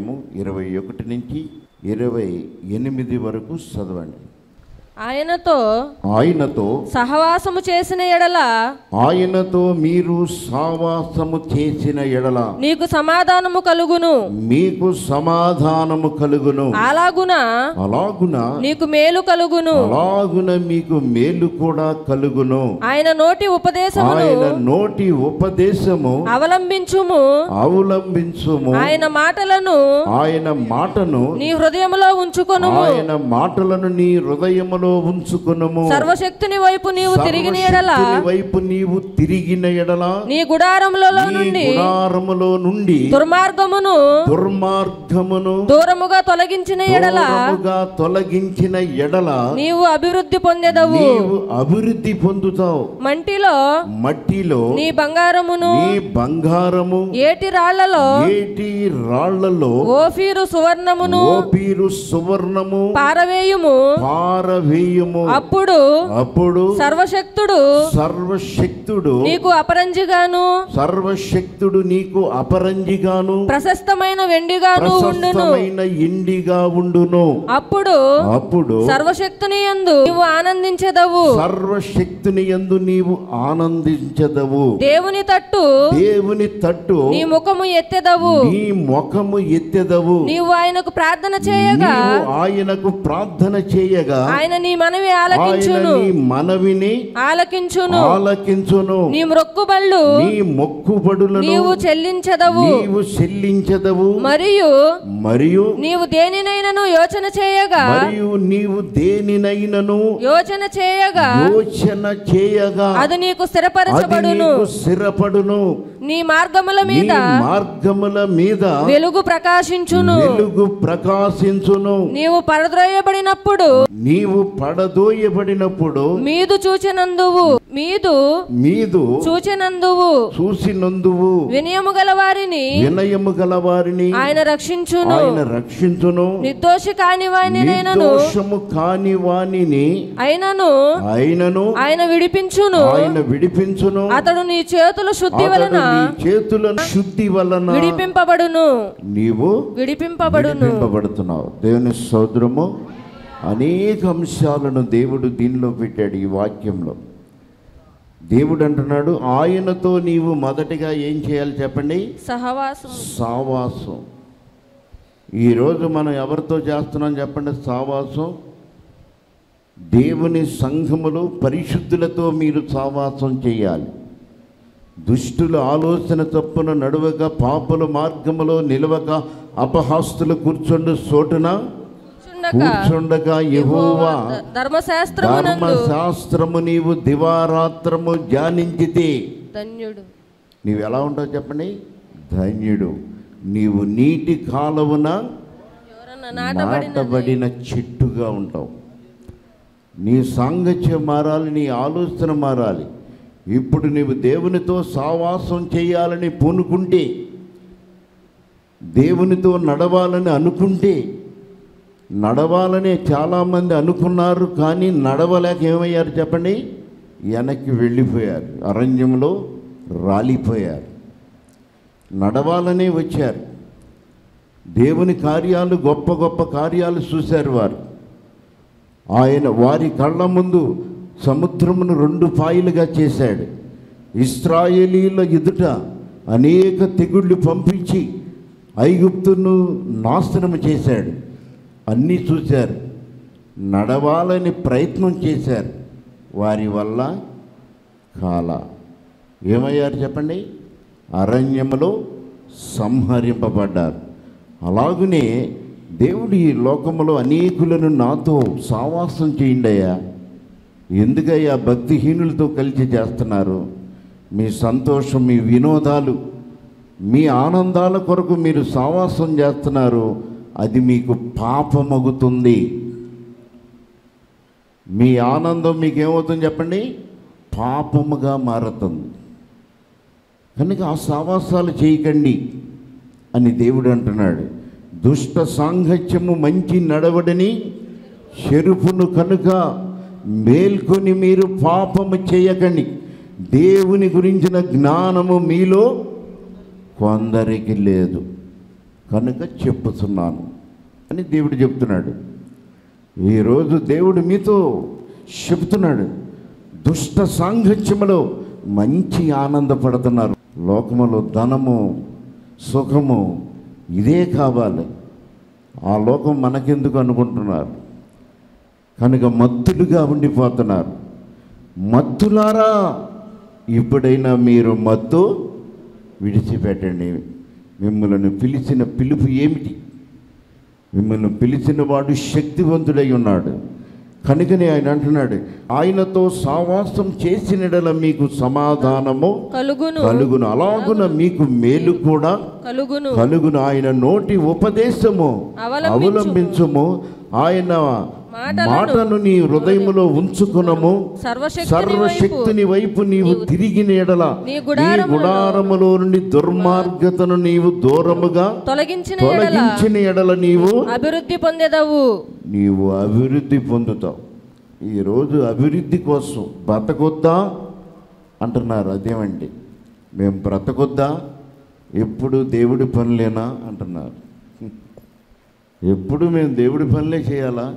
అధ్యాయము ఇరవై ఒకటి నుంచి ఇరవై ఎనిమిది వరకు చదవండి ఆయనతో ఆయనతో సహవాసము చేసిన ఎడల ఆయనతో మీరు సావాసము చేసిన ఎడల నీకు సమాధానము కలుగును మీకు సమాధానము కలుగును అలాగున అలాగున నీకు మేలు కలుగును అలాగున మీకు మేలు కూడా కలుగును ఆయన నోటి ఉపదేశమును ఆయన నోటి ఉపదేశము అవలంబించుము అవలంబించుము ఆయన మాటలను ఆయన మాటను నీ హృదయములో ఉంచుకొను ఆయన మాటలను నీ హృదయములో ఉంచుకునుము సర్వశక్తుని వైపు నీవు తిరిగిన ఎడల సర్వశక్తుని వైపు నీవు తిరిగిన ఎడల నీ గుడారములలో నీ నుండి గుడారములో నుండి దుర్మార్గమును దుర్మార్గమును దూరముగా తొలగించిన ఎడల దూరముగా తొలగించిన ఎడల నీవు అభివృద్ధి పొందెదవు నీవు అభివృద్ధి పొందుతావు మంటిలో మట్టిలో నీ బంగారమును నీ బంగారము ఏటి రాళ్లలో ఏటి రాళ్లలో ఓఫీరు సువర్ణమును ఓపీరు సువర్ణము పారవేయుము పారవేయము అప్పుడు అప్పుడు సర్వశక్తుడు సర్వశక్తుడు నీకు అపరంజిగాను సర్వశక్తుడు నీకు అపరంజిగాను ప్రశస్తమైన వెండిగాను ఉండును ప్రశస్తమైన ఇండిగా ఉండును అప్పుడు అప్పుడు సర్వశక్తుని యందు నీవు ఆనందించెదవు సర్వశక్తుని యందు నీవు ఆనందించదవు దేవుని తట్టు దేవుని తట్టు నీ ముఖము ఎత్తెదవు నీ ముఖము ఎత్తెదవు నీవు ఆయనకు ప్రార్థన చేయగా నీవు ఆయనకు ప్రార్థన చేయగా ఆయన నీ మనవి ఆయన ఆలకించును నీ మనవిని ఆలకించును ఆలకించును నీ మ్రొక్కుబళ్ళు నీ మొక్కుబడులను నీవు చెల్లించెదవు నీవు చెల్లించదవు మరియు మరియు నీవు దేనినైనను యోచన చేయగా మరియు నీవు దేనినైనను యోచన చేయగా యోచన చేయగా అది నీకు అది స్థిరపరచబడును నీకు స్థిరపడును నీ మార్గముల నీ మీద మార్గముల మీద వెలుగు ప్రకాశించును వెలుగు ప్రకాశించును నీవు పరద్రోయబడినప్పుడు నీవు పడదోయబడినప్పుడు మీదు చూచినందువు మీదు మీదు చూచినందువు చూసినందువు వినయము గల వారిని వినయము గల వారిని ఆయన రక్షించును ఆయన రక్షించును నిర్దోషి కాని వానినైనను నిర్దోషము కాని వానిని అయినను ఆయనను ఆయన విడిపించును ఆయన విడిపించును అతడు నీ చేతుల శుద్ధి అతడు వలన నీ చేతుల శుద్ధి వలన విడిపింపబడును నీవు విడిపింపబడును విడిపింపబడుతున్నావు దేవుని సోదరము అనేక అంశాలను దేవుడు దీనిలో పెట్టాడు ఈ వాక్యంలో దేవుడు అంటున్నాడు ఆయనతో నీవు మొదటిగా ఏం చేయాలి చెప్పండి సహవాసం సావాసం ఈరోజు మనం ఎవరితో చేస్తున్నాం చెప్పండి సావాసం దేవుని సంఘములు పరిశుద్ధులతో మీరు సావాసం చేయాలి దుష్టుల ఆలోచన తప్పున నడువక పాపుల మార్గములో నిలవక అపహాస్తులు కూర్చుండు చోటున చుండక కూర్చుండగా యెహోవా ధర్మశాస్త్రమునందు ధర్మశాస్త్రము నీవు దివారాత్రము ధ్యానించితే ధన్యుడు నీవు ఎలా ఉంటావు చెప్పండి ధన్యుడు నీవు నీటి కాలువన ఎవరన్నా నాటబడిన నాటబడిన చెట్టుగా ఉంటావు నీ సాంగత్యం మారాలి నీ ఆలోచన మారాలి ఇప్పుడు నీవు దేవునితో సావాసం చేయాలని పూనుకుంటే దేవునితో నడవాలని అనుకుంటే నడవాలని చాలామంది అనుకున్నారు కానీ నడవలేక ఏమయ్యారు చెప్పండి వెనక్కి వెళ్ళిపోయారు అరణ్యంలో రాలిపోయారు నడవాలనే వచ్చారు దేవుని కార్యాలు గొప్ప గొప్ప కార్యాలు చూశారు వారు ఆయన వారి కళ్ళ ముందు సముద్రమును రెండు పాయలుగా చేశాడు ఇస్రాయేలీల ఎదుట అనేక తెగుళ్ళు పంపించి ఐగుప్తును నాశనం చేశాడు అన్నీ చూశారు నడవాలని ప్రయత్నం చేశారు వారి వల్ల కాల ఏమయ్యారు చెప్పండి అరణ్యములో సంహరింపబడ్డారు అలాగునే దేవుడు ఈ లోకములో అనేకులను నాతో సావాసం చేయండి అయ్యా ఎందుకయ్యా భక్తిహీనులతో కలిసి చేస్తున్నారు మీ సంతోషం మీ వినోదాలు మీ ఆనందాల కొరకు మీరు సావాసం చేస్తున్నారు అది మీకు పాపమగుతుంది మీ ఆనందం మీకు ఏమవుతుంది చెప్పండి పాపముగా మారుతుంది కనుక ఆ సావాసాలు చేయకండి అని దేవుడు అంటున్నాడు దుష్ట సాంగత్యము మంచి నడవడని చెరుపును కనుక మేల్కొని మీరు పాపము చేయకండి దేవుని గురించిన జ్ఞానము మీలో కొందరికి లేదు కనుక చెప్పుతున్నాను అని దేవుడు చెప్తున్నాడు ఈరోజు దేవుడు మీతో చెప్తున్నాడు దుష్ట సాంగత్యములో మంచి ఆనందపడుతున్నారు లోకములో ధనము సుఖము ఇదే కావాలి ఆ లోకం మనకెందుకు అనుకుంటున్నారు కనుక మత్తులుగా ఉండిపోతున్నారు మత్తులారా ఇప్పుడైనా మీరు మత్తు విడిచిపెట్టండి మిమ్మల్ని పిలిచిన పిలుపు ఏమిటి మిమ్మల్ని పిలిచిన వాడు శక్తివంతుడై ఉన్నాడు కనుకనే ఆయన అంటున్నాడు ఆయనతో సావాసం చేసినడల మీకు సమాధానము కలుగును కలుగును అలాగున మీకు మేలు కూడా కలుగును కలుగును ఆయన నోటి ఉపదేశము అవలంబించుము. అవలంబించుము ఆయన మాటలను మాటను నీ హృదయములో ఉంచుకునము సర్వశక్తుని సర్వశక్తుని వైపు నీవు తిరిగిన ఎడల నీ నీ గుడారములలో గుడారములో నుండి దుర్మార్గతను నీవు దూరముగా తొలగించిన ఎడల తొలగించిన ఎడల నీవు అభివృద్ధి పొందేదవు నీవు అభివృద్ధి పొందుతావు ఈరోజు అభివృద్ధి కోసం బ్రతకొద్దా అంటున్నారు అదేమండి మేము బ్రతకొద్దా ఎప్పుడు దేవుడి పనులేనా అంటున్నారు ఎప్పుడు మేము దేవుడి పనులే చేయాలా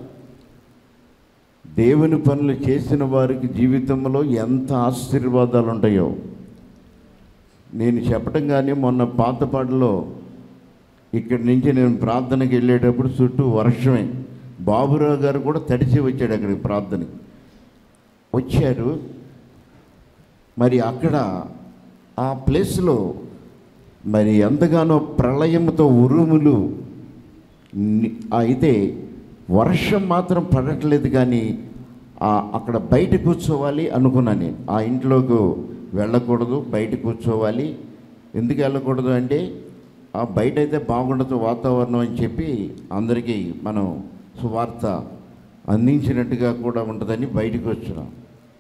దేవుని పనులు చేసిన వారికి జీవితంలో ఎంత ఆశీర్వాదాలు ఉంటాయో నేను చెప్పటం కానీ మొన్న పాతపాడులో ఇక్కడి నుంచి నేను ప్రార్థనకి వెళ్ళేటప్పుడు చుట్టూ వర్షమే బాబురావు గారు కూడా తడిచి వచ్చాడు అక్కడికి ప్రార్థనకి వచ్చారు మరి అక్కడ ఆ ప్లేస్లో మరి ఎంతగానో ప్రళయంతో ఉరుములు ని- అయితే వర్షం మాత్రం పడట్లేదు కానీ ఆ అక్కడ బయట కూర్చోవాలి అనుకున్నాను నేను ఆ ఇంట్లోకి వెళ్ళకూడదు బయట కూర్చోవాలి ఎందుకు వెళ్ళకూడదు అంటే ఆ బయట అయితే బాగుండదు వాతావరణం అని చెప్పి అందరికీ మనం సువార్త అందించినట్టుగా కూడా ఉంటుందని బయటకు వచ్చినాం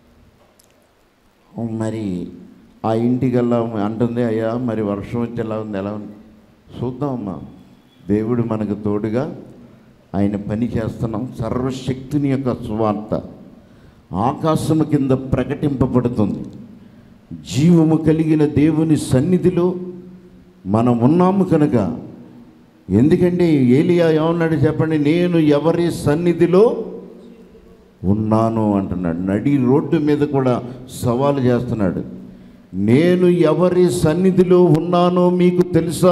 మరి ఆ ఇంటికి వెళ్ళా అంటుంది అయ్యా మరి వర్షం వచ్చి ఎలా ఉంది ఎలా ఉంది చూద్దామమ్మా దేవుడు మనకు తోడుగా ఆయన పని చేస్తున్నాం సర్వశక్తిని యొక్క సువార్త ఆకాశము కింద ప్రకటింపబడుతుంది జీవము కలిగిన దేవుని సన్నిధిలో మనం ఉన్నాము కనుక ఎందుకంటే ఏలియా ఏమన్నాడు చెప్పండి నేను ఎవరి సన్నిధిలో ఉన్నాను అంటున్నాడు నడి రోడ్డు మీద కూడా సవాలు చేస్తున్నాడు నేను ఎవరి సన్నిధిలో ఉన్నానో మీకు తెలుసా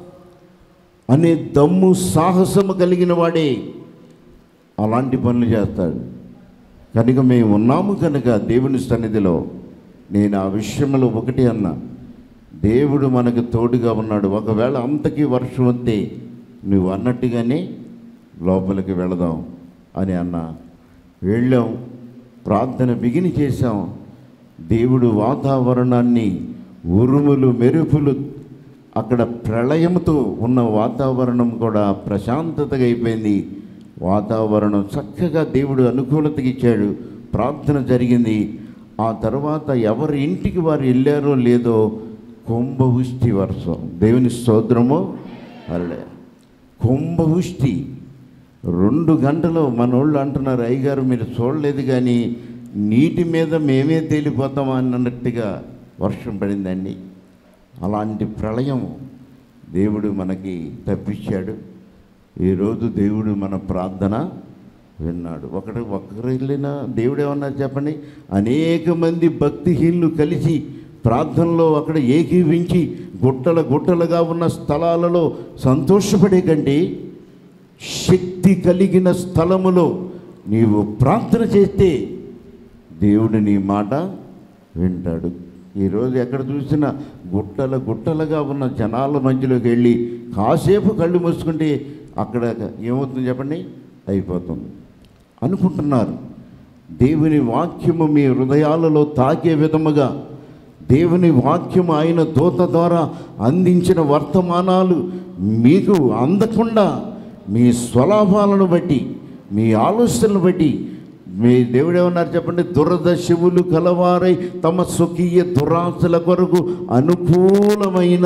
అనే దమ్ము సాహసము కలిగిన వాడే అలాంటి పనులు చేస్తాడు కనుక మేము ఉన్నాము కనుక దేవుని సన్నిధిలో నేను ఆ విషయంలో ఒకటి అన్నా దేవుడు మనకు తోడుగా ఉన్నాడు ఒకవేళ అంతకీ వర్షం వస్తే నువ్వు అన్నట్టుగానే లోపలికి వెళదాం అని అన్నా వెళ్ళాం ప్రార్థన బిగిని చేశాం దేవుడు వాతావరణాన్ని ఉరుములు మెరుపులు అక్కడ ప్రళయంతో ఉన్న వాతావరణం కూడా ప్రశాంతతగా అయిపోయింది వాతావరణం చక్కగా దేవుడు అనుకూలతకి ఇచ్చాడు ప్రార్థన జరిగింది ఆ తర్వాత ఎవరి ఇంటికి వారు వెళ్ళారో లేదో కుంభవృష్టి వర్షం దేవుని స్తోత్రము అల్లే కుంభవృష్టి రెండు గంటలు మనోళ్ళు అంటున్నారు అయ్యగారు మీరు చూడలేదు కానీ నీటి మీద మేమే తేలిపోతామా అన్నట్టుగా వర్షం పడిందండి అలాంటి ప్రళయం దేవుడు మనకి తప్పించాడు ఈరోజు దేవుడు మన ప్రార్థన విన్నాడు ఒకటి ఒక్కరు వెళ్ళినా దేవుడు ఏమన్నారు చెప్పండి అనేక మంది భక్తిహీనులు కలిసి ప్రార్థనలో అక్కడ ఏకీవించి గుట్టల గుట్టలుగా ఉన్న స్థలాలలో సంతోషపడే కంటే శక్తి కలిగిన స్థలములో నీవు ప్రార్థన చేస్తే దేవుడు నీ మాట వింటాడు ఈరోజు ఎక్కడ చూసినా గుట్టల గుట్టలుగా ఉన్న జనాల మధ్యలోకి వెళ్ళి కాసేపు కళ్ళు మూసుకుంటే అక్కడ ఏమవుతుంది చెప్పండి అయిపోతుంది అనుకుంటున్నారు దేవుని వాక్యము మీ హృదయాలలో తాకే విధముగా దేవుని వాక్యము ఆయన దూత ద్వారా అందించిన వర్తమానాలు మీకు అందకుండా మీ స్వలాభాలను బట్టి మీ ఆలోచనలు బట్టి మీ దేవుడు ఏమన్నారు చెప్పండి దురదశవులు కలవారై తమ స్వకీయ దురాశల కొరకు అనుకూలమైన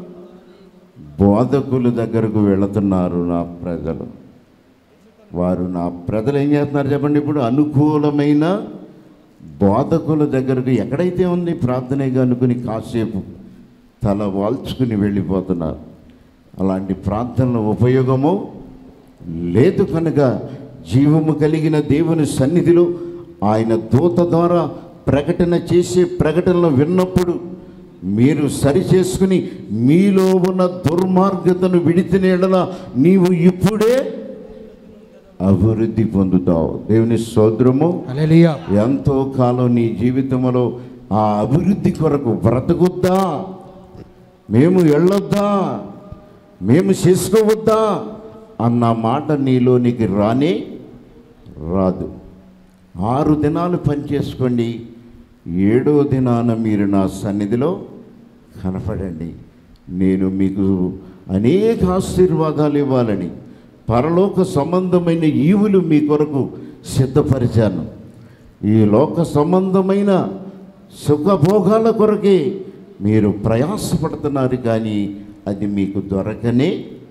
బోధకుల దగ్గరకు వెళుతున్నారు నా ప్రజలు వారు నా ప్రజలు ఏం చేస్తున్నారు చెప్పండి ఇప్పుడు అనుకూలమైన బోధకుల దగ్గరకు ఎక్కడైతే ఉంది ప్రార్థనగా అనుకుని కాసేపు తల వాల్చుకుని వెళ్ళిపోతున్నారు అలాంటి ప్రార్థనల ఉపయోగము లేదు కనుక జీవము కలిగిన దేవుని సన్నిధిలో ఆయన దూత ద్వారా ప్రకటన చేసే ప్రకటనలు విన్నప్పుడు మీరు సరి చేసుకుని మీలో ఉన్న దుర్మార్గతను విడితినేడల నీవు ఇప్పుడే అభివృద్ధి పొందుతావు దేవుని సోదరము హల్లెలూయా ఎంతో కాలం నీ జీవితంలో ఆ అభివృద్ధి కొరకు బ్రతకొద్దా మేము వెళ్ళొద్దా మేము చేసుకోవద్దా అన్న మాట నీలోనికి రానే రాదు ఆరు దినాలు పనిచేసుకోండి ఏడో దినాన మీరు నా సన్నిధిలో కనపడండి నేను మీకు అనేక ఆశీర్వాదాలు ఇవ్వాలని పరలోక సంబంధమైన ఈవులు మీ కొరకు సిద్ధపరిచాను ఈ లోక సంబంధమైన సుఖభోగాల కొరకే మీరు ప్రయాసపడుతున్నారు కానీ అది మీకు దొరకనే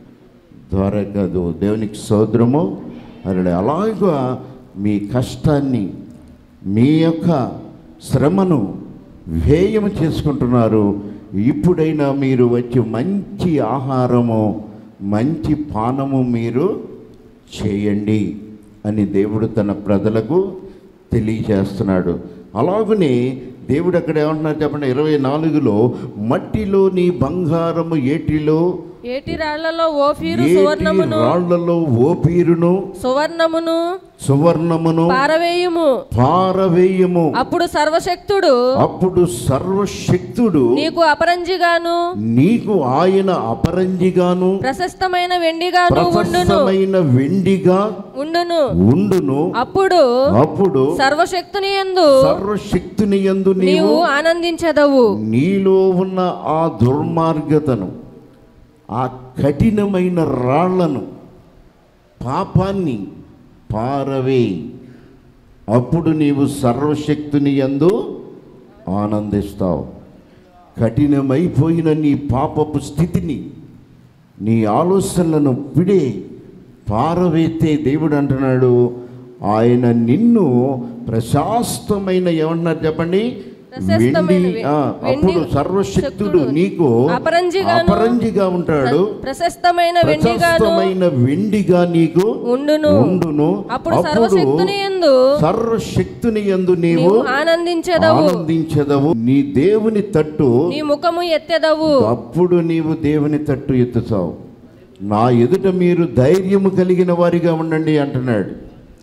దొరకదు దేవునికి సోదరము అలా అలాగా మీ కష్టాన్ని మీ యొక్క శ్రమను వ్యయం చేసుకుంటున్నారు ఇప్పుడైనా మీరు వచ్చి మంచి ఆహారము మంచి పానము మీరు చేయండి అని దేవుడు తన ప్రజలకు తెలియజేస్తున్నాడు అలాగనే దేవుడు అక్కడ ఏమంటున్నారు చెప్పండి ఇరవై నాలుగులో మట్టిలోని బంగారము ఏటిలో ఏటి రాళ్లలో ఓఫీరు ఏటి సువర్ణమును రాళ్లలో ఓపీరును సువర్ణమును సువర్ణమును పారవేయుము పారవేయము అప్పుడు సర్వశక్తుడు అప్పుడు సర్వశక్తుడు నీకు అపరంజిగాను నీకు ఆయన అపరంజిగాను ప్రశస్తమైన వెండిగాను ఉండును ప్రశస్తమైన వెండిగా ఉండును ఉండును అప్పుడు అప్పుడు సర్వశక్తుని యందు సర్వశక్తిని యందు నీవు నీవు ఆనందించదవు నీలో ఉన్న ఆ దుర్మార్గతను ఆ కఠినమైన రాళ్లను పాపాన్ని పారవే అప్పుడు నీవు సర్వశక్తిని యందు ఆనందిస్తావు కఠినమైపోయిన నీ పాపపు స్థితిని నీ ఆలోచనలను పిడే పారవేస్తే దేవుడు అంటున్నాడు ఆయన నిన్ను ప్రశాస్తమైన ఏమన్నారు చెప్పండి ప్రశస్తమైన వెండి ఆ, వెండి- అప్పుడు సర్వశక్తుడు శక్తుడు నీకు అపరంజిగాను అపరంజిగా ఉంటాడు ప్రశస్తమైన వెండిగాను ప్రశస్తమైన వెండిగా నీకు ఉండును ఉండును అప్పుడు సర్వశక్తుని యందు సర్వశక్తుని యందు నీవు నీవు ఆనందించదవు ఆనందించదవు నీ దేవుని తట్టు నీ ముఖము ఎత్తెదవు అప్పుడు నీవు దేవుని తట్టు ఎత్తుతావు నా ఎదుట మీరు ధైర్యము కలిగిన వారిగా ఉండండి అంటున్నాడు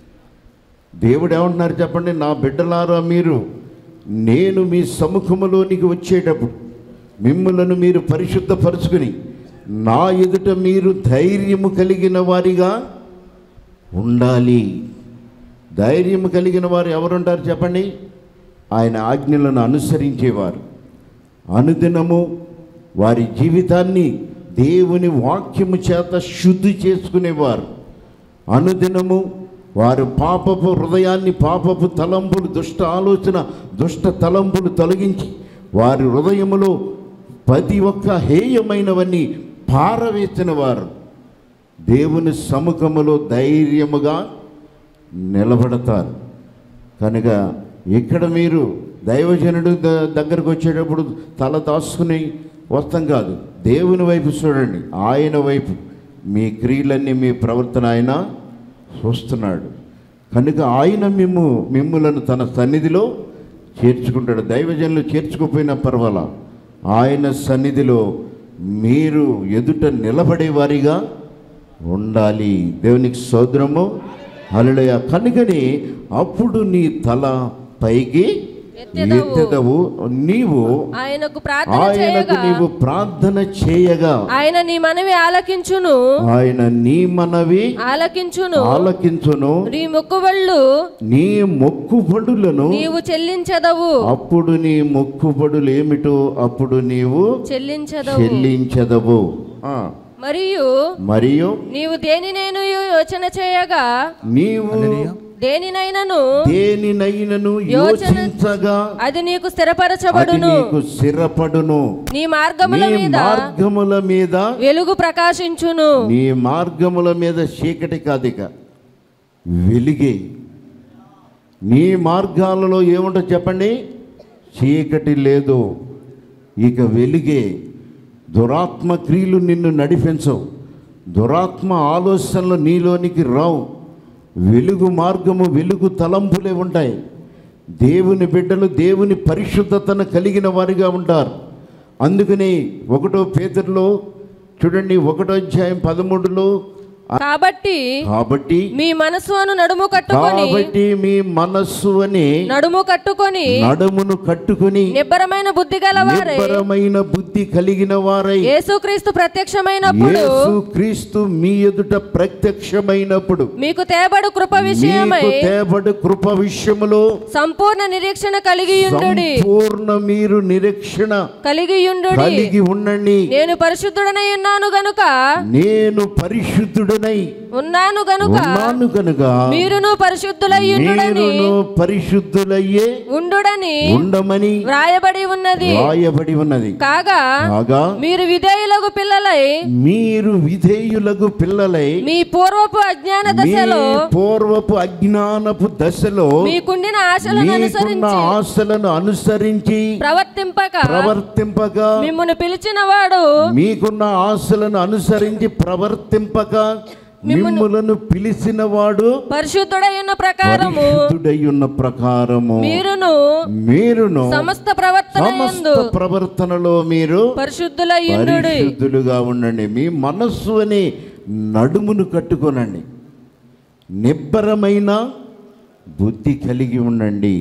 దేవుడు ఏమంటున్నారు చెప్పండి నా బిడ్డలారా మీరు నేను మీ సముఖములోనికి వచ్చేటప్పుడు మిమ్మలను మీరు పరిశుద్ధపరుచుకుని నా ఎదుట మీరు ధైర్యము కలిగిన వారిగా ఉండాలి ధైర్యము కలిగిన వారు ఎవరుంటారు చెప్పండి ఆయన ఆజ్ఞలను అనుసరించేవారు అనుదినము వారి జీవితాన్ని దేవుని వాక్యము చేత శుద్ధి చేసుకునేవారు అనుదినము వారు పాపపు హృదయాన్ని పాపపు తలంపులు దుష్ట ఆలోచన దుష్ట తలంపులు తొలగించి వారి హృదయములో ప్రతి ఒక్క హేయమైనవన్నీ పారవేసిన వారు దేవుని సముఖములో ధైర్యముగా నిలబడతారు కనుక ఇక్కడ మీరు దైవజనుడు ద- దగ్గరకు వచ్చేటప్పుడు తల దాచుకుని వస్తాం కాదు దేవుని వైపు చూడండి ఆయన వైపు మీ క్రియలన్నీ మీ ప్రవర్తన ఆయన చూస్తున్నాడు కనుక ఆయన మిమ్ము మిమ్ములను తన సన్నిధిలో చేర్చుకుంటాడు దైవజనులు చేర్చుకోపోయినా పర్వాలా ఆయన సన్నిధిలో మీరు ఎదుట నిలబడే వారిగా ఉండాలి దేవునికి సోదరము హల్లెలూయా కనుకని అప్పుడు నీ తల పైకి ఎత్తెదవు. ఎత్తెదవు నీవు ఆయనకు ప్రార్థన ఆయనకు చేయగా నీవు ప్రార్థన చేయగా ఆయన నీ మనవి ఆలకించును ఆయన నీ మనవి ఆలకించును ఆలకించును నీ మొక్కుబళ్ళు నీ మొక్కుబడులను నీవు చెల్లించదవు అప్పుడు నీ మొక్కుబడులు ఏమిటో అప్పుడు నీవు చెల్లించదవు చెల్లించదవు ఆ, మరియు మరియు నీవు దేనినైనా యోచన చేయగా నీవు హల్లెలూయా. దేనినైనను దేనినైనను యోచన- యోచించగా అది నీకు అది స్థిరపరచబడును నీకు స్థిరపడును నీ మార్గముల నీ మీద మార్గముల మీద వెలుగు ప్రకాశించును నీ మార్గముల మీద చీకటి కాదిక వెలిగే నీ మార్గాలలో ఏముంటో చెప్పండి చీకటి లేదు ఇక వెలిగే దురాత్మ క్రియలు నిన్ను నడిపించవు దురాత్మ ఆలోచనలు నీలోనికి రావు వెలుగు మార్గము వెలుగు తలంపులే ఉంటాయి దేవుని బిడ్డలు దేవుని పరిశుద్ధతను కలిగిన వారిగా ఉంటారు అందుకని ఒకటో పేదర్లో చూడండి ఒకటో అధ్యాయం పదమూడులో కాబట్టి కాబట్టి మీ మనసు అను నడుము కట్టుకొని కాబట్టి మీ మనస్సు అని నడుము కట్టుకొని నడుమును కట్టుకుని నిబ్బరమైన బుద్ధి గలవారై నిబ్బరమైన బుద్ధి కలిగిన వారై యేసుక్రీస్తు ప్రత్యక్షమైనప్పుడు యేసు క్రీస్తు మీ ఎదుట ప్రత్యక్షమైనప్పుడు మీకు తేబడు కృప విషయమై మీకు తేబడు కృప విషయములో సంపూర్ణ నిరీక్షణ కలిగి యుండుడి సంపూర్ణ మీరు నిరీక్షణ కలిగి యుండుడి కలిగి ఉండండి నేను పరిశుద్ధుడనై ఉన్నాను గనుక నేను పరిశుద్ధుడనై ఉన్నాను గనుక ఉన్నాను కనుక మీరును పరిశుద్ధులై యుండుడని మీరును పరిశుద్ధులయ్యే ఉండుడని ఉండమని వ్రాయబడి ఉన్నది రాయబడి ఉన్నది కాగా కాగా మీరు విధేయులకు పిల్లలై మీరు విధేయులకు పిల్లలై మీ పూర్వపు అజ్ఞాన మీ దశలో పూర్వపు అజ్ఞానపు దశలో మీకుండిన ఆశలను మీకున్న అనుసరించి ఆశలను అనుసరించి ప్రవర్తింపక ప్రవర్తింపగా మిమ్మల్ని పిలిచిన వాడు మీకున్న ఆశలను అనుసరించి ప్రవర్తింపక మిమ్ములను పిలిచిన వాడు పరిశుద్ధుడైన ప్రకారము పరిశుద్ధుడై ఉన్న ప్రకారము మీరును మీరును సమస్త ప్రవర్తన యందు సమస్త ప్రవర్తనలో మీరు పరిశుద్ధులై యుండుడి పరిశుద్ధులుగా ఉండండి మీ మనస్సు అని నడుమును కట్టుకోనండి నిబ్బరమైన బుద్ధి కలిగి ఉండండి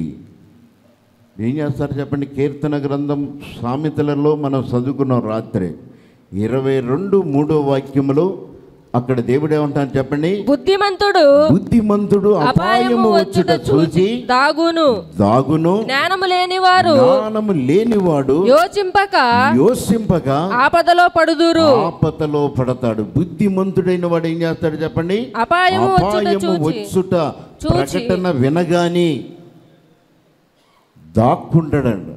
ఏం చేస్తారు చెప్పండి కీర్తన గ్రంథం సామెతలలో మనం చదువుకున్నాం రాత్రి ఇరవై రెండు మూడో వాక్యములో అక్కడ దేవుడు ఏమంటారు చెప్పండి బుద్ధిమంతుడు బుద్ధిమంతుడు అపాయము వచ్చుట చూసి దాగును దాగును జ్ఞానము లేనివారు జ్ఞానము లేనివాడు యోచింపక యోసింపగా ఆపదలో పడుదురు ఆపదలో పడతాడు బుద్ధిమంతుడైన వాడు ఏం చేస్తాడు చెప్పండి అపాయము వచ్చుట అపాయము చూచి వచ్చుట చూచి ప్రకటన వినగాని దాక్కుంటాడంట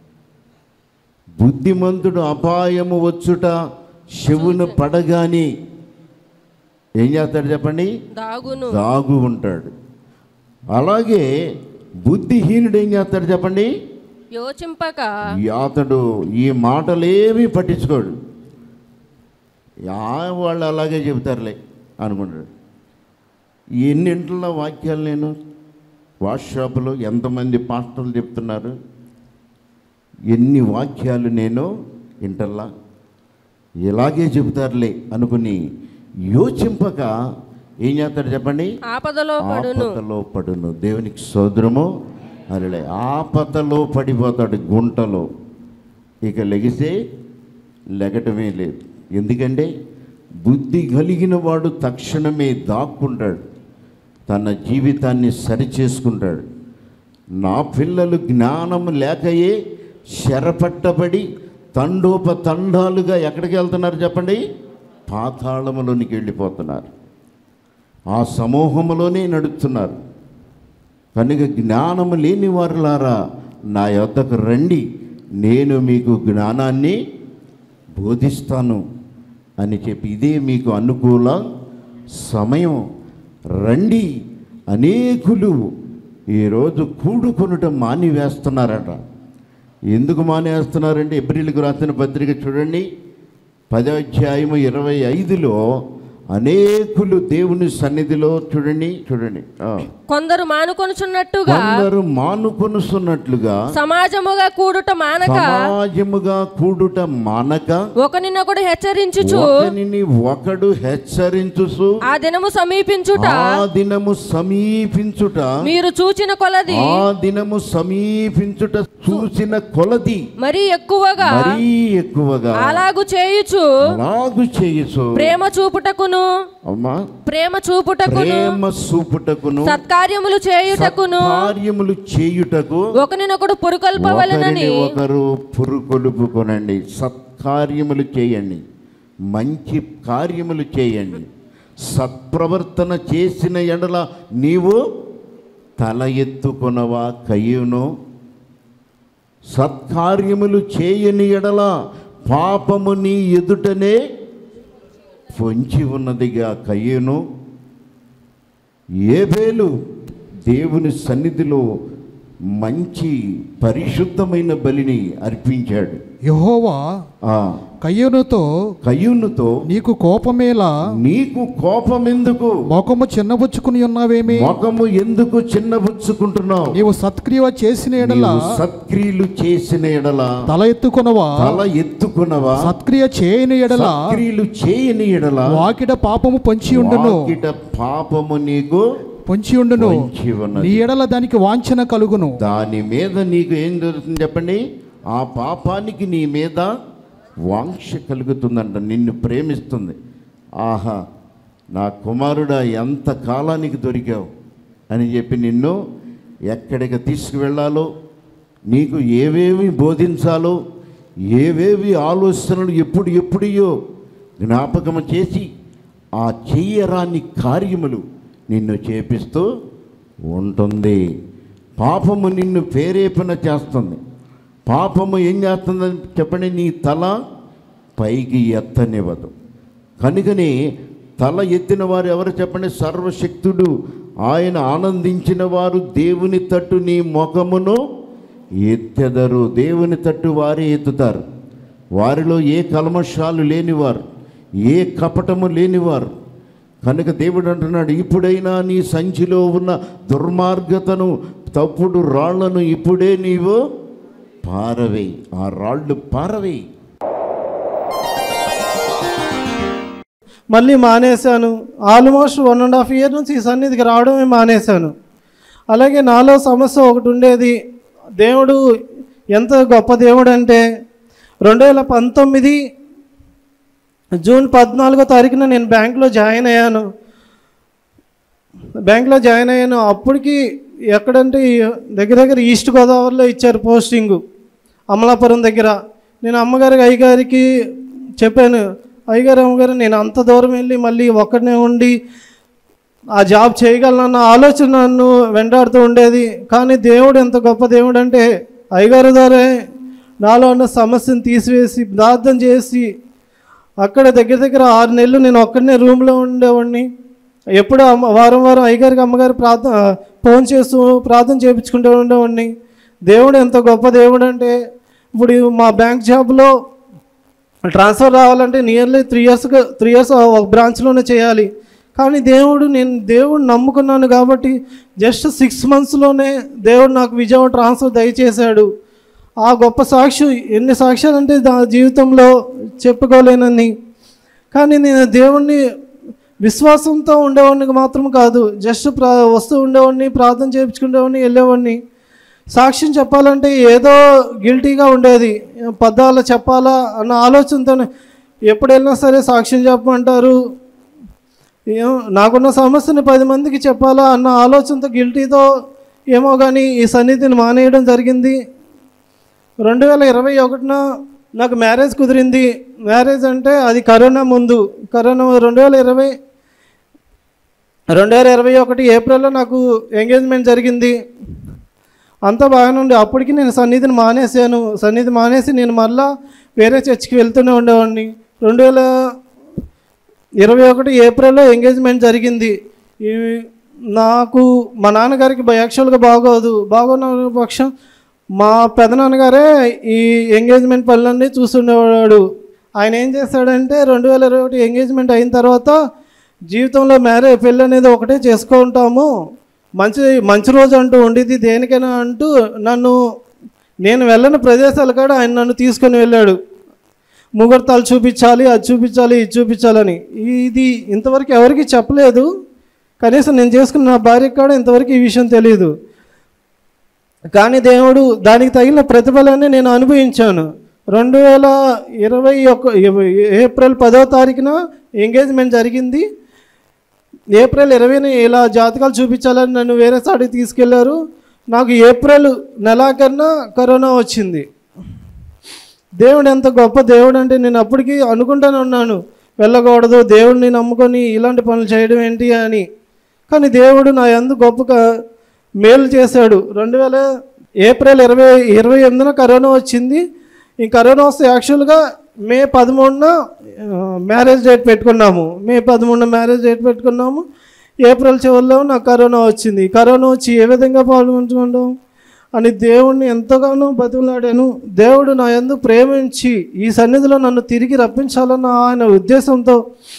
బుద్ధిమంతుడు అపాయము వచ్చుట శివును పడగాని ఏం చేస్తాడు చెప్పండి దాగును దాగు ఉంటాడు అలాగే బుద్ధిహీనుడు ఏం చేస్తాడు చెప్పండి యోచింపక ఈ అతడు ఈ మాటలేమీ పట్టించుకోడు యా వాళ్ళు అలాగే చెబుతారులే అనుకుంటాడు ఎన్నింటిలో వాక్యాలు నేను వాట్సాప్లో ఎంతమంది పాస్టర్లు చెప్తున్నారు ఎన్ని వాక్యాలు నేను ఇంటల్లా ఇలాగే చెబుతారులే అనుకుని యోచింపక ఏం చేస్తాడు చెప్పండి ఆపదలో పడును ఆపదలో పడును దేవునికి సోదరము అలే ఆపదలో పడిపోతాడు గుంటలో ఇక లెగిసే లెగటమే లేదు ఎందుకంటే బుద్ధి కలిగిన వాడు తక్షణమే దాక్కుంటాడు తన జీవితాన్ని సరిచేసుకుంటాడు నా పిల్లలు జ్ఞానం లేకయే శరపట్టబడి తండోపతండాలుగా ఎక్కడికి వెళ్తున్నారు చెప్పండి పాతాళములోనికి వెళ్ళిపోతున్నారు ఆ సమూహములోనే నడుస్తున్నారు కనుక జ్ఞానము లేని వారులారా నా యొద్దకు రండి నేను మీకు జ్ఞానాన్ని బోధిస్తాను అని చెప్పి ఇదే మీకు అనుకూల సమయం రండి అనేకులు ఈరోజు కూడుకొనుట మానివేస్తున్నారట ఎందుకు మానేస్తున్నారంటే ఎబ్రిల్కి రాసిన పత్రిక చూడండి పదో అధ్యాయము ఇరవై ఐదులో అనేకులు దేవుని సన్నిధిలో చూడండి చూడండి ఆ. కొందరు మానుకొనుచున్నట్టుగా కొందరు మానుకొనుస్తున్నట్లుగా సమాజముగా కూడుట మానక సమాజముగా కూడుట మానక ఒకనినొకడు హెచ్చరించుచు ఒకనిని ఒకడు హెచ్చరించుసు ఆ దినము సమీపించుట ఆ దినము సమీపించుట మీరు చూచిన కొలది ఆ దినము సమీపించుట చూసిన కొలది మరీ ఎక్కువగా మరీ ఎక్కువగా అలాగు చేయుచు అలాగు చేయసు ప్రేమ చూపుటకును అమ్మా ప్రేమ చూపుటకును ప్రేమ చూపుటకును సత్కార్యములు చేయుటకును కార్యములు చేయుటకు ఒకనినొకడు పురుకొల్పవలెనని ఒకరిని ఒకరు పురుకొలుపుకొనండి సత్కార్యములు చేయండి మంచి కార్యములు చేయండి సత్ప్రవర్తన చేసిన ఎడల నీవు తల ఎత్తుకొనవా కయ్యును సత్కార్యములు చేయని ఎడల పాపము నీ ఎదుటనే పొంచి ఉన్నదిగా కయ్యను ఏబేలు దేవుని సన్నిధిలో మంచి పరిశుద్ధమైన బలిని అర్పించాడు యహోవా ఆ కయ్యనుతో కయ్యూనుతో నీకు కోపమేలా నీకు కోపం ఎందుకు మొఖము చిన్నబుచ్చుకుని ఉన్నావేమి ముఖము ఎందుకు చిన్నబుచ్చుకుంటున్నావు నీవు సత్క్రియ చేసిన ఎడల నీవు సత్క్రియలు చేసిన ఎడల తల ఎత్తుకొనవా తల ఎత్తుకున్నవా సత్క్రియ చేయని ఎడల సత్క్రియలు చేయని ఎడల వాకిట పాపము పొంచి ఉండును వాకిట పాపము నీకు పొంచి ఉండును పొంచి ఉన్నది. నీ ఎడల దానికి వాంఛన కలుగును దాని మీద నీకు ఏం జరుగుతుంది చెప్పండి ఆ పాపానికి నీ మీద వాంక్ష కలుగుతుందంట నిన్ను ప్రేమిస్తుంది ఆహా నా కుమారుడా ఎంత కాలానికి దొరికావు అని చెప్పి నిన్ను ఎక్కడికి తీసుకువెళ్ళాలో నీకు ఏవేవి బోధించాలో ఏవేవి ఆలోచనలు ఎప్పుడు ఎప్పుడియో జ్ఞాపకం చేసి ఆ చెయ్యరాని కార్యములు నిన్ను చేపిస్తూ ఉంటుంది పాపము నిన్ను ప్రేరేపణ చేస్తుంది పాపము ఏం చేస్తుందని చెప్పండి నీ తల పైకి ఎత్తనివ్వదు కనుకనే తల ఎత్తిన వారు ఎవరు చెప్పండి సర్వశక్తుడు ఆయన ఆనందించిన వారు దేవుని తట్టు నీ ముఖమును ఎత్తెదరు దేవుని తట్టు వారే ఎత్తుతారు వారిలో ఏ కల్మషాలు లేనివారు ఏ కపటము లేనివారు కనుక దేవుడు అంటున్నాడు ఇప్పుడైనా నీ సంచిలో ఉన్న దుర్మార్గతను తప్పుడు రాళ్లను ఇప్పుడే నీవు పారవేయి ఆ రాళ్ళు పారవేయి మళ్ళీ మానేశాను almost one and half year నుంచి ఈ సన్నిధికి రావడమే మానేశాను అలాగే నాలో సమస్య ఒకటి ఉండేది దేవుడు ఎంత గొప్ప దేవుడు అంటే రెండు వేల పంతొమ్మిది జూన్ పద్నాలుగో తారీఖున నేను బ్యాంక్లో జాయిన్ అయ్యాను బ్యాంక్లో జాయిన్ అయ్యాను అప్పటికి ఎక్కడంటే ఈ దగ్గర దగ్గర ఈస్ట్ గోదావరిలో ఇచ్చారు పోస్టింగు అమలాపురం దగ్గర నేను అమ్మగారికి అయ్యగారికి చెప్పాను అయ్యగారు అమ్మగారు నేను అంత దూరం వెళ్ళి మళ్ళీ ఒక్కడనే ఉండి ఆ జాబ్ చేయగలనన్న ఆలోచన నన్ను వెంటాడుతూ ఉండేది కానీ దేవుడు ఎంత గొప్ప దేవుడు అంటే అయ్యగారు ద్వారా నాలో ఉన్న సమస్యను తీసివేసి ప్రార్థన చేసి అక్కడ దగ్గర దగ్గర ఆరు నెలలు నేను ఒక్కడనే రూమ్లో ఉండేవాడిని ఎప్పుడు అమ్మ వారం వారం అయ్యగారికి అమ్మగారు ప్రార్థన ఫోన్ చేస్తూ ప్రార్థన చేయించుకుంటూ ఉండేవాడిని దేవుడు ఎంత గొప్ప దేవుడు అంటే ఇప్పుడు మా బ్యాంక్ జాబ్లో ట్రాన్స్ఫర్ రావాలంటే నియర్లీ త్రీ ఇయర్స్గా త్రీ ఇయర్స్ ఒక బ్రాంచ్లోనే చేయాలి కానీ దేవుడు నేను దేవుడు నమ్ముకున్నాను కాబట్టి జస్ట్ సిక్స్ మంత్స్లోనే దేవుడు నాకు విజయవాడ ట్రాన్స్ఫర్ దయచేశాడు ఆ గొప్ప సాక్షి ఎన్ని సాక్ష్యాలు అంటే నా జీవితంలో చెప్పుకోలేనని కానీ నేను దేవుణ్ణి విశ్వాసంతో ఉండేవాడిని మాత్రం కాదు జస్ట్ ప్రా వస్తూ ఉండేవాడిని ప్రార్థన చేయించుకునేవాడిని వెళ్ళేవాడిని సాక్ష్యం చెప్పాలంటే ఏదో గిల్టీగా ఉండేది పద్దాలు చెప్పాలా అన్న ఆలోచనతోనే ఎప్పుడు వెళ్ళినా సరే సాక్ష్యం చెప్పమంటారు ఏం నాకున్న సమస్యని పది మందికి చెప్పాలా అన్న ఆలోచనతో గిల్టీతో ఏమో కానీ ఈ సన్నిధిని మానేయడం జరిగింది రెండు వేల ఇరవై ఒకటిన నాకు మ్యారేజ్ కుదిరింది మ్యారేజ్ అంటే అది కరోనా ముందు కరోనా రెండు వేల ఇరవై రెండు వేల ఇరవై ఒకటి ఏప్రిల్లో నాకు ఎంగేజ్మెంట్ జరిగింది అంతా బాగానే ఉండే అప్పటికి నేను సన్నిధిని మానేశాను సన్నిధి మానేసి నేను మళ్ళా వేరే చర్చికి వెళ్తూనే ఉండేవాడిని రెండు వేల ఇరవై ఒకటి ఏప్రిల్లో ఎంగేజ్మెంట్ జరిగింది ఈ నాకు మా నాన్నగారికి యాక్చువల్గా బాగోదు బాగోన్న పక్షం మా పెదనాన్నగారే ఈ ఎంగేజ్మెంట్ పనులన్నీ చూస్తుండేవాడు ఆయన ఏం చేశాడంటే రెండు వేల ఇరవై ఒకటి ఎంగేజ్మెంట్ అయిన తర్వాత జీవితంలో మ్యారేజ్ పెళ్ళి అనేది ఒకటే చేసుకుంటాము మంచి మంచి రోజు అంటూ ఉండేది దేనికైనా అంటూ నన్ను నేను వెళ్ళని ప్రదేశాలు కూడా ఆయన నన్ను తీసుకొని వెళ్ళాడు ముహూర్తాలు చూపించాలి అది చూపించాలి ఇది చూపించాలని ఇది ఇంతవరకు ఎవరికి చెప్పలేదు కనీసం నేను చేసుకున్న నా భార్యకు కూడా ఇంతవరకు ఈ విషయం తెలియదు కానీ దేవుడు దానికి తగిన ప్రతిఫలాన్ని నేను అనుభవించాను రెండు వేల ఇరవై ఒక ఏప్రిల్ పదో తారీఖున ఎంగేజ్మెంట్ జరిగింది ఏప్రిల్ ఇరవైన ఇలా జాతకాలు చూపించాలని నన్ను వేరే సాడికి తీసుకెళ్లారు నాకు ఏప్రిల్ నెలాఖరున కరోనా వచ్చింది దేవుడు ఎంత గొప్ప దేవుడు అంటే నేను అప్పటికి అనుకుంటానే ఉన్నాను వెళ్ళకూడదు దేవుడిని నమ్ముకొని ఇలాంటి పనులు చేయడం ఏంటి అని కానీ దేవుడు నా ఎందు గొప్పగా మేలు చేశాడు రెండు వేల ఏప్రిల్ ఇరవై ఇరవై ఎనిమిదిన కరోనా వచ్చింది ఈ కరోనా వస్తే యాక్చువల్గా మే పదమూడున మ్యారేజ్ డేట్ పెట్టుకున్నాము మే పదమూడున మ్యారేజ్ డేట్ పెట్టుకున్నాము ఏప్రిల్ చివరిలో నాకు కరోనా వచ్చింది కరోనా వచ్చి ఏ విధంగా పాల్గొంటున్నాం అని దేవుణ్ణి ఎంతగానో బతిమలాడాను దేవుడు నా యందు ప్రేమించి ఈ సన్నిధిలో నన్ను తిరిగి రప్పించాలన్న ఆయన ఉద్దేశంతో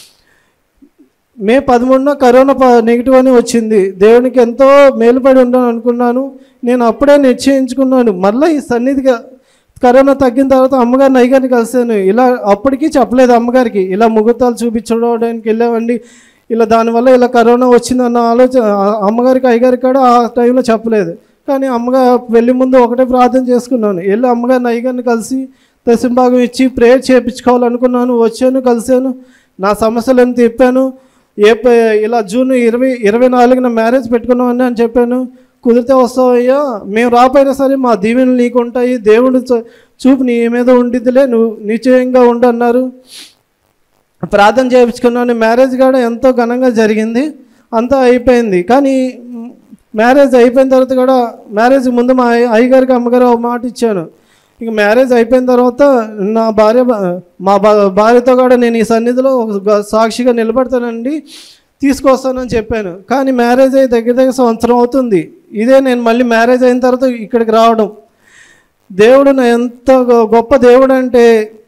మే పదమూడున కరోనా ప నెగిటివ్ అని వచ్చింది దేవునికి ఎంతో మేలుపడి ఉండాలని అనుకున్నాను నేను అప్పుడే నిశ్చయించుకున్నాను మళ్ళీ ఈ సన్నిధిగా కరోనా తగ్గిన తర్వాత అమ్మగారిని అయ్యగారిని కలిశాను ఇలా అప్పటికి చెప్పలేదు అమ్మగారికి ఇలా ముహూర్తాలు చూపించడానికి వెళ్ళామండి ఇలా దానివల్ల ఇలా కరోనా వచ్చిందన్న ఆలోచన ఆ అమ్మగారికి అయ్యగారికి కూడా ఆ టైంలో చెప్పలేదు కానీ అమ్మగారు వెళ్ళి ముందు ఒకటే ప్రార్థన చేసుకున్నాను వెళ్ళి అమ్మగారిని అయ్యగారిని కలిసి దశంభాగం ఇచ్చి ప్రేయర్ చేయించుకోవాలనుకున్నాను వచ్చాను కలిశాను నా సమస్యలను తిప్పాను ఏ ప- ఇలా జూన్ ఇరవై ఇరవై నాలుగున మ్యారేజ్ పెట్టుకున్నామని అని చెప్పాను కుదిరితే వస్తావయ్యా మేము రాపోయినా సరే మా దీవెనలు నీకు ఉంటాయి దేవుడు చూ- చూపు నీ మీద ఉండిద్దిలే నువ్వు నిశ్చయంగా ఉండు అన్నారు ప్రార్థన చేయించుకున్నాను మ్యారేజ్ కూడా ఎంతో ఘనంగా జరిగింది అంతా అయిపోయింది కానీ మ్, మ్యారేజ్ అయిపోయిన తర్వాత కూడా మ్యారేజ్ ముందు మా అయ్య- అయ్యగారికి అమ్మగారు ఒక మాట ఇచ్చాను ఇక మ్యారేజ్ అయిపోయిన తర్వాత నా భార్య మా భా- భార్యతో కూడా నేను ఈ సన్నిధిలో ఒక గ- సాక్షిగా నిలబడతానండి తీసుకొస్తానని చెప్పాను కానీ మ్యారేజ్ అయ్యి దగ్గర దగ్గర సంవత్సరం అవుతుంది ఇదే నేను మళ్ళీ మ్యారేజ్ అయిన తర్వాత ఇక్కడికి రావడం దేవుడు నా ఎంత గొ- గొప్ప దేవుడు అంటే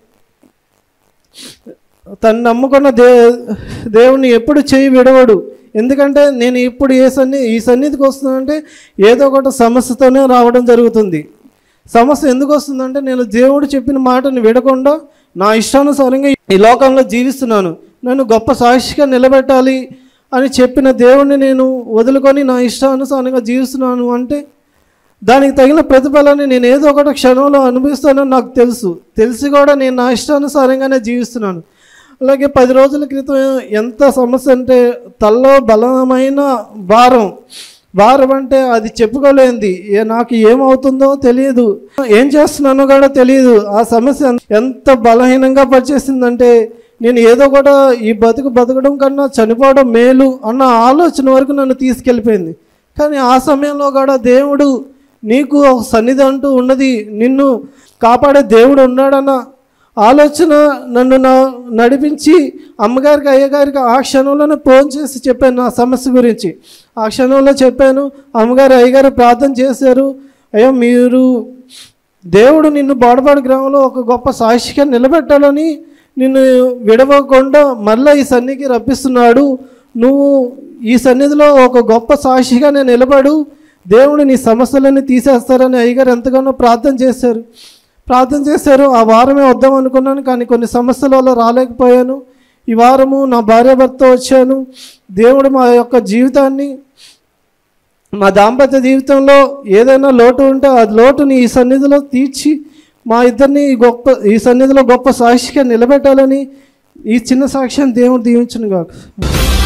తను నమ్ముకున్న దే దేవుని ఎప్పుడు చేయి విడవడు ఎందుకంటే నేను ఇప్పుడు ఏ సన్ని ఈ సన్నిధికి వస్తున్నానంటే ఏదో ఒకటి సమస్యతోనే రావడం జరుగుతుంది సమస్య ఎందుకు వస్తుందంటే నేను దేవుడు చెప్పిన మాటని విడకుండా నా ఇష్టానుసారంగా ఈ లోకంలో జీవిస్తున్నాను నన్ను గొప్ప సాక్షిగా నిలబెట్టాలి అని చెప్పిన దేవుణ్ణి నేను వదులుకొని నా ఇష్టానుసారంగా జీవిస్తున్నాను అంటే దానికి తగిన ప్రతిఫలాన్ని నేను ఏదో ఒకటి క్షణంలో అనుభవిస్తానని నాకు తెలుసు తెలిసి కూడా నేను నా ఇష్టానుసారంగానే జీవిస్తున్నాను అలాగే పది రోజుల క్రితం ఎంత సమస్య అంటే తల్లో బలమైన భారం భారం అంటే అది చెప్పుకోలేంది ఏ నాకు ఏమవుతుందో తెలియదు ఏం చేస్తున్నానో కూడా తెలియదు ఆ సమస్య ఎంత బలహీనంగా పనిచేసిందంటే నేను ఏదో కూడా ఈ బతుకు బతకడం కన్నా చనిపోవడం మేలు అన్న ఆలోచన వరకు నన్ను తీసుకెళ్ళిపోయింది కానీ ఆ సమయంలో కూడా దేవుడు నీకు ఒక సన్నిధి అంటూ ఉన్నది నిన్ను కాపాడే దేవుడు ఉన్నాడన్న ఆలోచన నన్ను నా నడిపించి అమ్మగారికి అయ్యగారికి ఆ క్షణంలోనే ఫోన్ చేసి చెప్పాను నా సమస్య గురించి ఆ క్షణంలో చెప్పాను అమ్మగారు అయ్యగారు ప్రార్థన చేశారు అయ్యో మీరు దేవుడు నిన్ను బాడపాడు గ్రామంలో ఒక గొప్ప సాక్షిగా నిలబెట్టాలని నిన్ను విడవకుండా మళ్ళీ ఈ సన్నిధికి రప్పిస్తున్నాడు నువ్వు ఈ సన్నిధిలో ఒక గొప్ప సాక్షిగానే నిలబడు దేవుడు నీ సమస్యలన్నీ తీసేస్తారని అయ్యగారు ఎంతగానో ప్రార్థన చేశారు ప్రార్థన చేశారు ఆ వారమే వద్దాం అనుకున్నాను కానీ కొన్ని సమస్యల వల్ల రాలేకపోయాను ఈ వారము నా భార్య భర్త వచ్చాను దేవుడు మా యొక్క జీవితాన్ని మా దాంపత్య జీవితంలో ఏదైనా లోటు ఉంటే ఆ లోటుని ఈ సన్నిధిలో తీర్చి మా ఇద్దరిని ఈ గొప్ప ఈ సన్నిధిలో గొప్ప సాక్షిగా నిలబెట్టాలని ఈ చిన్న సాక్ష్యం దేవుడు దీవించును కాక